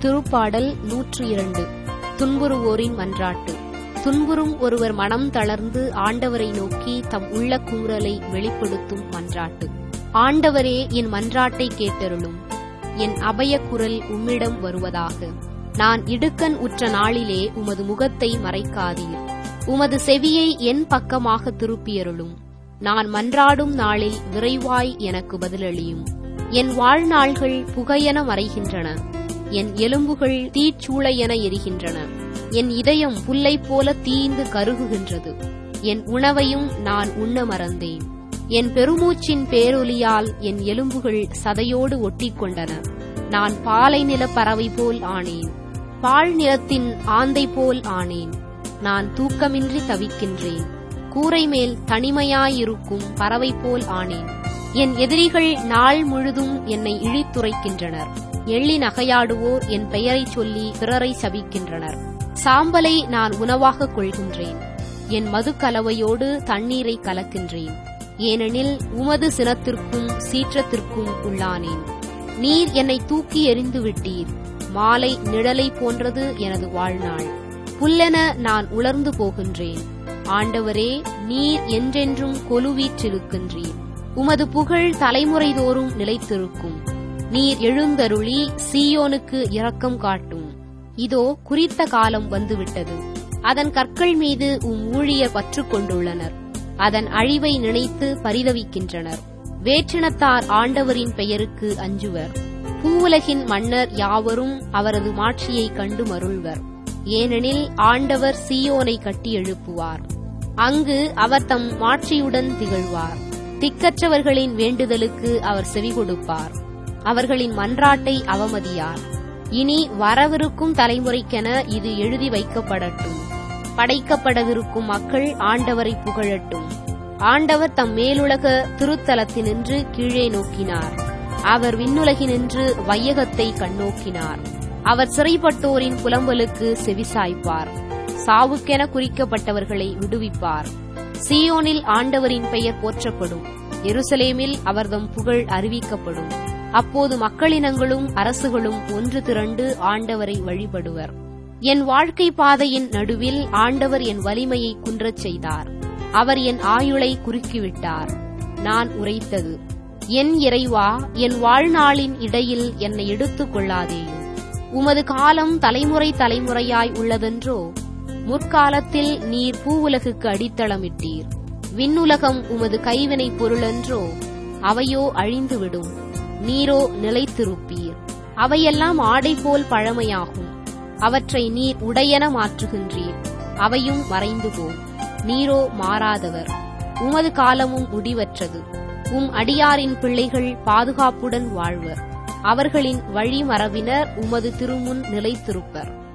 திருப்பாடல் நூற்று இரண்டு துன்புறுவோரின் மன்றாட்டு துன்புறும் ஒருவர் மனம் தளர்ந்து ஆண்டவரை நோக்கி தம் உள்ள கூறலை வெளிப்படுத்தும் மன்றாட்டு ஆண்டவரே என் மன்றாட்டை கேட்டருளும் என் அபய குரல் உம்மிடம் வருவதாக நான் இடுக்கண் உற்ற நாளிலே உமது முகத்தை மறைக்காதீர் உமது செவியை என் பக்கமாக திருப்பியருளும் நான் மன்றாடும் நாளில் விரைவாய் எனக்கு பதிலளியும் என் வாழ்நாள்கள் புகையென மறைகின்றன என் எலும்புகள் தீச்சூளையென எரிகின்றன என் இதயம் புல்லைப் போல தீந்து கருகுகின்றது என் உணவையும் நான் உண்ண மறந்தேன் என் பெருமூச்சின் பேரொலியால் என் எலும்புகள் சதையோடு ஒட்டிக்கொண்டன நான் பாலை நில பறவை போல் ஆனேன் பாழ் நிலத்தின் ஆந்தை போல் ஆனேன் நான் தூக்கமின்றி தவிக்கின்றேன் கூரை மேல் தனிமையாயிருக்கும் பறவை போல் ஆனேன் என் எதிரிகள் நாள் முழுதும் என்னை இழித்துரைக்கின்றனர் எள்ளி நகையாடுவோர் என் பெயரைச் சொல்லி பிறரை சபிக்கின்றனர் சாம்பலை நான் உணவாகக் கொள்கின்றேன் என் மது கலவையோடு தண்ணீரை கலக்கின்றேன் ஏனெனில் உமது சினத்திற்கும் சீற்றத்திற்கும் உள்ளானேன் நீர் என்னை தூக்கி எறிந்து விட்டீர் மாலை நிழலை போன்றது எனது வாழ்நாள் புல்லென நான் உலர்ந்து போகின்றேன் ஆண்டவரே நீர் என்றென்றும் கொலுவீற்றிருக்கின்றீர் உமது புகழ் தலைமுறை தோறும் நிலைத்திருக்கும் நீர் எழுந்தருளி சீயோனுக்கு இரக்கம் காட்டும் இதோ குறித்த காலம் வந்துவிட்டது அதன் கற்கள் மீது உம் ஊழியர் பற்று கொண்டுள்ளனர் அதன் அழிவை நினைத்து பரிதவிக்கின்றனர் வேற்றினத்தார் ஆண்டவரின் பெயருக்கு அஞ்சுவர் பூவுலகின் மன்னர் யாவரும் அவரது மாட்சியை கண்டு மருள்வர் ஏனெனில் ஆண்டவர் சீயோனை கட்டி எழுப்புவார் அங்கு அவர் தம் மாட்சியுடன் திகழ்வார் திக்கற்றவர்களின் வேண்டுதலுக்கு அவர் செவி கொடுப்பார் அவர்களின் மன்றாட்டை அவமதியார் இனி வரவிருக்கும் தலைமுறைக்கென இது எழுதி வைக்கப்படட்டும் படைக்கப்படவிருக்கும் மக்கள் ஆண்டவரை புகழட்டும் ஆண்டவர் தம் மேலுலக திருத்தலத்தினின்று கீழே நோக்கினார் அவர் விண்ணுலகினின்று வையகத்தை கண்ணோக்கினார் அவர் சிறைப்பட்டோரின் புலம்பலுக்கு செவிசாய்ப்பார் சாவுக்கென குறிக்கப்பட்டவர்களை விடுவிப்பார் சீயோனில் ஆண்டவரின் பெயர் போற்றப்படும் எருசலேமில் அவர்தம் புகழ் அறிவிக்கப்படும் அப்போது மக்களினங்களும் அரசுகளும் ஒன்று திரண்டு ஆண்டவரை வழிபடுவர் என் வாழ்க்கை பாதையின் நடுவில் ஆண்டவர் என் வலிமையை குன்றச் செய்தார் அவர் என் ஆயுளை குறுக்கிவிட்டார் நான் உரைத்தது என் இறைவா என் வாழ்நாளின் இடையில் என்னை எடுத்துக் கொள்ளாதேயும் உமது காலம் தலைமுறை தலைமுறையாய் உள்ளதென்றோ முற்காலத்தில் நீர் பூவுலகுக்கு அடித்தளமிட்டீர் விண்ணுலகம் உமது கைவினை பொருளென்றோ அவையோ அழிந்துவிடும் நீரோ நிலைத்திருப்பீர் அவையெல்லாம் ஆடை போல் பழமையாகும் அவற்றை நீர் உடையென மாற்றுகின்றீர் அவையும் மறைந்து போம் நீரோ மாறாதவர் உமது காலமும் முடிவற்றது உம் அடியாரின் பிள்ளைகள் பாதுகாப்புடன் வாழ்வர் அவர்களின் வழிமரபினர் உமது திருமுன் நிலைத்திருப்பர்